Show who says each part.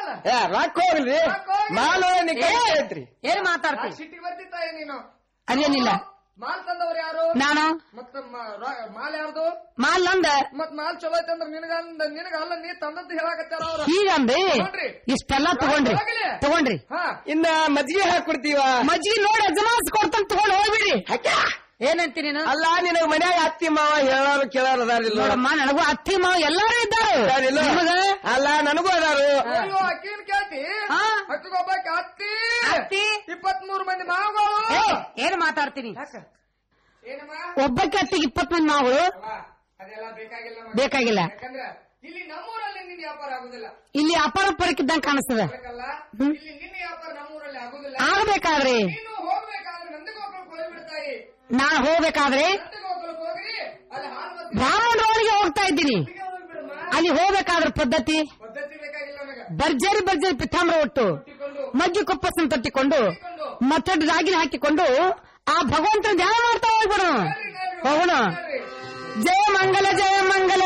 Speaker 1: ಏ ರೊಕ್ಕ ಹೋಗ್ಲಿ
Speaker 2: ರೊಕ್ಕ ಹೋಗ್ಲಿ.
Speaker 1: ಮಾಲ್ ನೀ
Speaker 3: ಏ,
Speaker 1: ಐತ್ರಿ
Speaker 3: ಏನ್ ಮಾತಾಡ್ತಿ
Speaker 2: ಸಿಟ್ಟಿಗೆ ಬರ್ತಿತ್ತಾಯ ನೀನು
Speaker 3: ಅದೇನಿಲ್ಲ
Speaker 2: ಮಾಲ್ ತಂದವ್ರು ಯಾರು
Speaker 3: ನಾನು
Speaker 2: ಮತ್ತ ಮ- ರ- ಮಾಲ್ ಯಾರ್ದು
Speaker 3: ಮಾಲ್ ನಂದ
Speaker 2: ಮತ್ ಮಾಲ್ ಚಲೋ ಐತೆ ಅಂದ್ರೆ ನಿನಗ ಅಂದ- ನಿನಗ ಅಲ್ಲ ನೀ ತಂದದ್ದು ಹೇಳಕತ್ತಾರ ಅವ್ರ
Speaker 3: ಹೀಗಂದ್ರಿ
Speaker 2: ತಗೊಂಡ್ರಿ.
Speaker 3: ಇಷ್ಟೆಲ್ಲ ತಗೊಂಡ್ರಿ
Speaker 2: ಹೋಗ್ಲಿ.
Speaker 3: ತಗೊಂಡ್ರಿ
Speaker 2: ಹಾ
Speaker 1: ಇನ್ನ ಮಜ್ಜಿಗೆ ಹಾಕೊಡ್ತೀವ
Speaker 3: ಮಜ್ಜಿಗೆ ನೋಡಿ ಅಜಮಾಸ್ ಕೊಡ್ತಾನ ತಗೊಂಡ್ ಹೋಗ್ಬಿಡ್ರಿ ಏನಂತಿ ನೀನು
Speaker 1: ಅಲ್ಲ ನಿನಗ ಮನ್ಯಾಗ ಅತ್ತಿ ಮಾವ ಹೇಳೋರು ಕೇಳೋರು ಅದಾರಿಲ್ಲ
Speaker 3: ನೋಡಮ್ಮ ನನಗೂ ಅತ್ತಿ ಮಾವ ಎಲ್ಲಾರು ಇದ್ದಾರೆ
Speaker 1: ಅದಾರಿಲ್ಲ?
Speaker 3: ನಿಮಗ
Speaker 1: ಅಲ್ಲ ನನಗೂ ಅದಾರು
Speaker 2: ಅಯ್ಯೋ ಅಕ್ಕಿನ ಕೇಳ್ತಿ
Speaker 3: ಹಾ.
Speaker 2: ಅಕ್ಕಿಗೊಬ್ಬಾಕಿ ಅತ್ತಿ
Speaker 3: ಅತ್ತಿ?
Speaker 2: ಇಪ್ಪತ್ ಮೂರು ಮಂದಿ ಮಾವುಗಳು
Speaker 3: ಏ, ಏನ್ ಮಾತಾಡ್ತೀನಿ
Speaker 2: ಏನಮ್ಮ
Speaker 3: ಒಬ್ಬಕ್ಕೆ ಅತ್ತಿಗೆ ಇಪ್ಪತ್ ಮಂದಿ ಮಾವುಗಳು
Speaker 2: ಅವ್ವ, ಅದೆಲ್ಲ ಬೇಕಾಗಿಲ್ಲ ನಮಗೆ.
Speaker 3: ಬೇಕಾಗಿಲ್ಲ
Speaker 2: ಯಾಕಂದ್ರೆ ಇಲ್ಲಿ ನಮ್ಮೂರಲ್ಲಿ ನಿನ್ನ ವ್ಯಾಪಾರ ಆಗುದಿಲ್ಲ
Speaker 3: ಇಲ್ಲಿ ಅಪಾರ ಪರಕ್ಕಿದ್ದಂಗ ಕಾಣಿಸ್ತದ
Speaker 2: ಅದಕ್ಕಲ್ಲ ಇಲ್ಲಿ ನಿನ್ನ ವ್ಯಾಪಾರ ನಮ್ಮೂರಲ್ಲಿ ಆಗುದಿಲ್ಲ
Speaker 3: ಆಗ್ಬೇಕಾದ್ರಿ
Speaker 2: ನೀನು ಹೋಗ್ಬೇಕಾದ್ರೆ ನಂದಿಗೋಕುಲಕ್ಕೆ ಹೋಗ್ಬಿಡ್ತಾಯಿ
Speaker 3: ನಾನ್ ಹೋಗ್ಬೇಕಾದ್ರೆ
Speaker 2: ನಂದಿಗೋಕುಲಕ್ಕೆ ಹೋಗ್ರಿ ಅಲ್ಲಿ ಹಾಲು ಮತ್ತೆ
Speaker 3: ಬ್ರಾಹ್ಮಣರೊಳಗೆ ಹೋಗ್ತಾ ಇದ್ದೀನಿ
Speaker 2: ಹೋಗ್ಬಿಡಮ್ಮ
Speaker 3: ಅಲ್ಲಿ ಹೋಗ್ಬೇಕಾದ್ರ ಪದ್ಧತಿ
Speaker 2: ಪದ್ಧತಿ ಬೇಕಾಗಿಲ್ಲ ನನಗೆ
Speaker 3: ಭರ್ಜರಿ ಭರ್ಜರಿ ಪಿತಾಂಬ್ರ ಒಟ್ಟು
Speaker 2: ಇಟ್ಕೊಂಡು
Speaker 3: ಮಜ್ಜಿ ಕೊಪ್ಪಸನ್ ತೊಟ್ಟಿಕೊಂಡು ಮತ್ತೊಂದು ರಾಗಿನ ಹಾಕಿಕೊಂಡು ಆ ಭಗವಂತನ ಧ್ಯಾನ ಮಾಡ್ತಾ ಹೋಗ್ಬಿಡು ಹೋಗೋಣ ಜಯ ಮಂಗಲ ಜಯ ಮಂಗಲ